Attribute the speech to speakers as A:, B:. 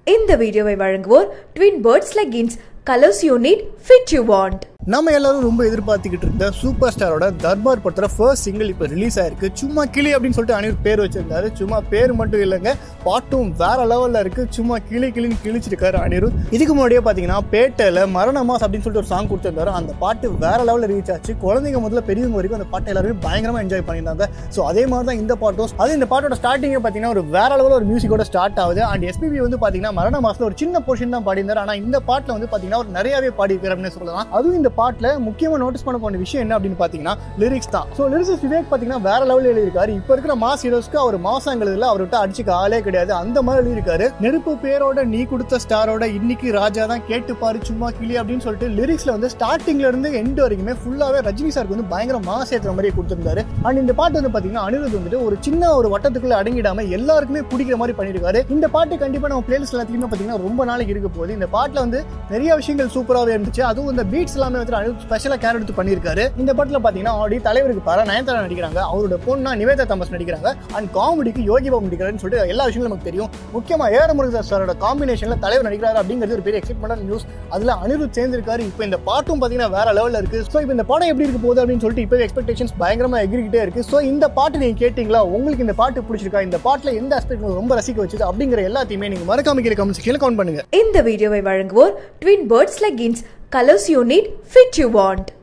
A: இந்த வீடியோவை வழங்குவோர் twin birds leggings colours you need fit you want
B: நம்ம எல்லாரும் ரொம்ப எதிர்பார்த்துக்கிட்டு இருந்த சூப்பர் ஸ்டாரோட தர்பார் படத்துல ஃபர்ஸ்ட் சிங்கிள் இப்போ ரிலீஸ் ஆயிருக்கு சும்மா கிளி அப்படின்னு சொல்லிட்டு அனிருத் பேர் வச்சிருந்தாரு சும்மா பேர் மட்டும் இல்லைங்க பாட்டும் வேற லெவல்ல இருக்கு சும்மா கிளி கிளின்னு கிழிச்சிருக்காரு அனிருத் இதுக்கு முன்னாடியே பாத்தீங்கன்னா பேட்டையில மரண மாஸ் அப்படின்னு சொல்லிட்டு ஒரு சாங் கொடுத்திருந்தாரு அந்த பாட்டு வேற லெவல்ல ரீச் ஆச்சு குழந்தைங்க முதல்ல பெரியவங்க வரைக்கும் அந்த பாட்டை எல்லாருமே பயங்கரமா என்ஜாய் பண்ணியிருந்தாங்க ஸோ அதே மாதிரி தான் இந்த பாட்டும் அது இந்த பாட்டோட ஸ்டார்டிங்கே பார்த்தீங்கன்னா ஒரு வேற லெவலில் ஒரு மியூசிக்கோட ஸ்டார்ட் ஆகுது அண்ட் எஸ்பிபி வந்து பார்த்தீங்கன்னா மரண மாசத்துல ஒரு சின்ன போர்ஷன் தான் பாடியிருந்தாரு ஆனால் இந்த பாட்டில் வந்து பார்த்தீங்கன்னா ஒரு நிறையவே பாடியிருக்காரு அப்படின்னு சொல்லலாம் அதுவும் இந்த பாட்டில் முக்கியமாக நோட்டீஸ் பண்ண போன விஷயம் என்ன அப்படின்னு பார்த்தீங்கன்னா லிரிக்ஸ் தான் ஸோ லிரிக்ஸ் விவேக் பார்த்தீங்கன்னா வேற லெவலில் எழுதியிருக்காரு இப்போ இருக்கிற மாஸ் ஹீரோஸ்க்கு அவர் மாசங்கிறதுல அவர்கிட்ட அடிச்சுக்க ஆளே கிடையாது அந்த மாதிரி எழுதியிருக்காரு நெருப்பு பேரோட நீ கொடுத்த ஸ்டாரோட இன்னைக்கு ராஜா தான் கேட்டு பாரு சும்மா கிளி அப்படின்னு சொல்லிட்டு லிரிக்ஸ்ல வந்து ஸ்டார்டிங்ல இருந்து எண்ட் வரைக்குமே ஃபுல்லாவே ரஜினி சாருக்கு வந்து பயங்கர மாஸ் ஏற்றுற மாதிரி கொடுத்திருந்தாரு அண்ட் இந்த பாட்டு வந்து பாத்தீங்கன்னா அனிருத் வந்துட்டு ஒரு சின்ன ஒரு வட்டத்துக்குள்ள அடங்கிடாம எல்லாருக்குமே பிடிக்கிற மாதிரி பண்ணியிருக்காரு இந்த பாட்டு கண்டிப்பா நம்ம பிளேலிஸ்ட் எல்லாத்தையுமே பாத்தீங்கன்னா ரொம்ப நாளைக்கு இருக்க போகுது இந்த பாட்டுல வந்து நிறைய விஷயங்கள் சூப்பராகவே இருந்துச்சு அதுவும் இந்த பீட்ஸ் எல்லாமே வந்து அனிருத் ஸ்பெஷலா கேர் எடுத்து பண்ணியிருக்காரு இந்த பாட்டுல பாத்தீங்கன்னா ஆல்ரெடி தலைவருக்கு பாரா நயன்தாரா நடிக்கிறாங்க அவரோட பொண்ணா நிவேதா தாமஸ் நடிக்கிறாங்க அண்ட் காமெடிக்கு யோகி பாபு நடிக்கிறாருன்னு சொல்லிட்டு எல்லா விஷயங்களும் நமக்கு தெரியும் முக்கியமா ஏர முருகதாஸ் சாரோட காம்பினேஷன்ல தலைவர் நடிக்கிறாரு அப்படிங்கிறது ஒரு பெரிய எக்ஸைட்மெண்டான நியூஸ் அதுல அனிருத் சேர்ந்திருக்காரு இப்போ இந்த பாட்டும் பாத்தீங்கன்னா வேற லெவல்ல இருக்கு ஸோ இப்போ இந்த படம் எப்படி இருக்க போகுது அப்படின்னு சொல்லிட்டு இப்போ எக்ஸ்பெக்டேஷன்ஸ் பயங்கரமா எகிரிக்கிட்டே இருக்கு ஸோ இந்த பாட்டு நீங்க கேட்டீங்களா உங்களுக்கு இந்த பாட்டு பிடிச்சிருக்கா இந்த பாட்டுல எந்த ஆஸ்பெக்ட் ரொம்ப ரசிக்க வச்சது அப்படிங்கிற எல்லாத்தையுமே நீங்க மறக்காம கீழே கமெண்ட் செக்ஷன்ல கவுண்ட் பண்ணுங்க
A: இந்த வீடியோவை வழங்குவோர் twin birds leggings colours you need fit you want